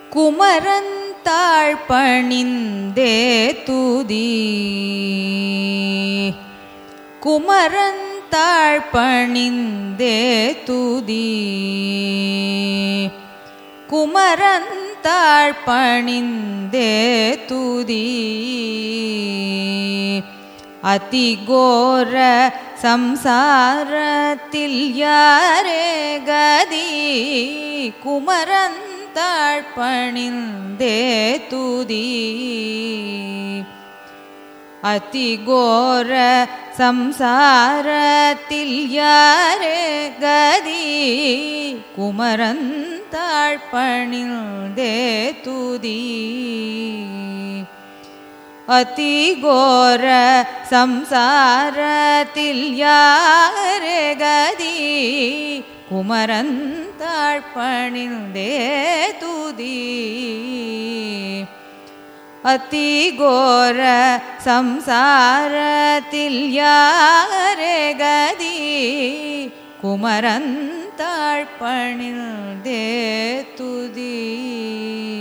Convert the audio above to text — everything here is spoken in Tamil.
குமரந்தாள் பணிந்தே துதி குமரந்தாள் பணிந்தே துதி குமரந்தாள் பணிந்தே துதி அதிகோர சம்சாரத்தில் யாரே கதி குமரந்தாள் பணிந்தே துதி அதிகோர சம்சாரத்தில் யாரே கதி குமரந்தாள் பணிந்தே துதி அதிகோர சம்சாரத்தில் யாரே கதி குமரந்தாள் பணிந்தே துதி அதிகோர சம்சாரத்தில் யாரே கதி குமரந்தாள் பணிந்தே துதி